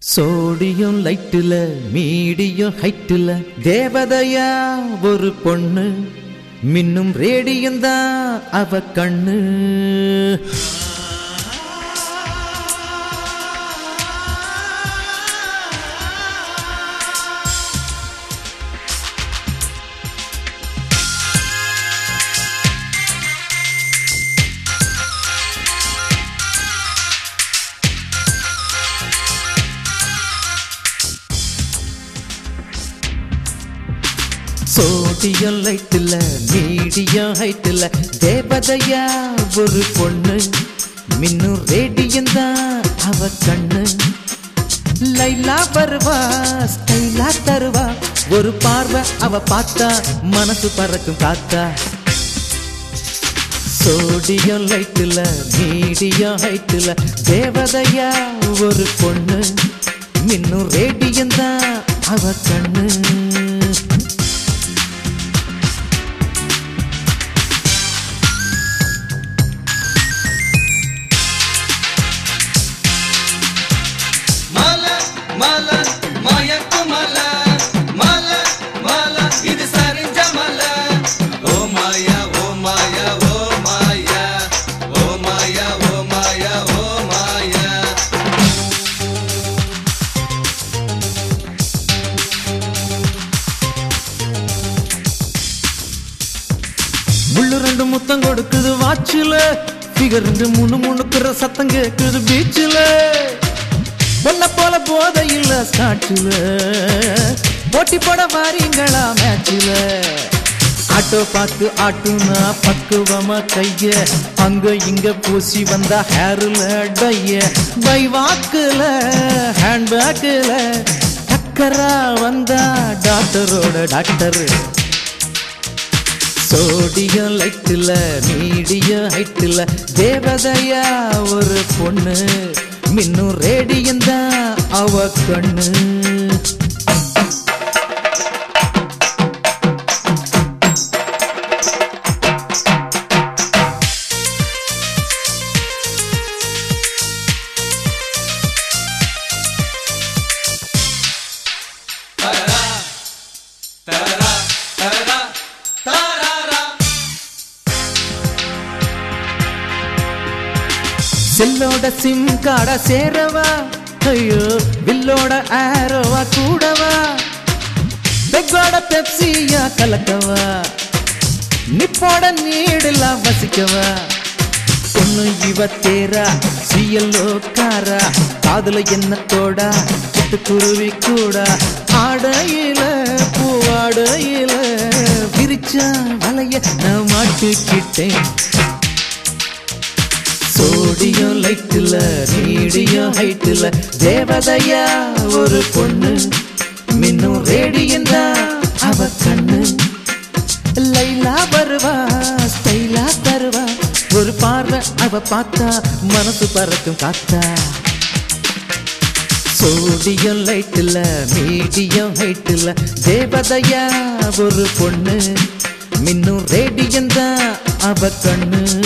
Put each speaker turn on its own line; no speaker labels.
sodium லைட்டுல medium ஹைட்டுல தேவதையா ஒரு பொண்ணு மின்னும் ரேடியம் தான் அவ கண்ணு சோடியம் லைட்டுல மீடியம் ஹைட்டுல தேவதையா ஒரு பொண்ணு மின்னும் ரேடியம் தான் அவ கண்ணு லைலா வருவா ஸ்டைலா தருவா ஒரு பார்வை அவ பார்த்தா மனசு பறக்கும் காத்தா சோடியம் லைட்டுல மீடியம் ஹைட்டுல தேவதையா ஒரு பொண்ணு மின்னும் ரேடியம் தான் அவ கண்ணு
மல மல மயக்க மல மல மல இது சரிஞ்ச மல ஓ மாயா ஓ மாயா ஓ மாயா ஓ மாயா ஓ மாயா ஓ மாயா
முள்ளு ரெண்டு முத்தம் கொடுக்குது வாட்சில ஃபிகர் ரெண்டு முணு முணுக்குற சத்தம் கேக்குது பீச்சில் பொண்ண போல போத இல்ல ஸ்காட்சில் போட்டி போட வாரீங்களா மேட்சில் ஆட்டோ பார்த்து ஆட்டுனா பக்குவமா கைய அங்க இங்க பூசி வந்தா ஹேர்ல டைய பை வாக்குல ஹேண்ட்பேக்கில் டக்கரா வந்தா டாக்டரோட டாக்டர் சோடியம் லைட்டுல மீடியம் ஹைட்டுல தேவதையா ஒரு பொண்ணு மின்னும் ரேடியம் தான் அவ கண்ணு
தரரா தரரா தரரா தரரா
செல்லோட சிம் காட சேரவா ஐயோ வில்லோட ஆரோவா கூடவா பெக்கோட பெப்சியா கலக்கவா நிப்போட நீடலாம் வசிக்கவா பொண்ணு இவ தேரா சியல்லோ காரா காதுல எண்ணத்தோடா சிட்டுக்குருவி கூட ஆடையில பூவாடையில விரிச்சா வலைய நான் மாட்டிக்கிட்டேன் சோடியம் லைட்டுல மீடியம் ஹைட்டுல தேவதையா ஒரு பொண்ணு மின்னும் ரேடியம் தான் அவ கண்ணு லைலா வருவா ஸ்டைலா தருவா ஒரு பார்வை அவ பார்த்தா மனசு பறக்கும் காத்தா சோடியம் லைட்டுல மீடியம் ஹைட்டுல தேவதையா ஒரு பொண்ணு மின்னும் ரேடியம் தான் அவ கண்ணு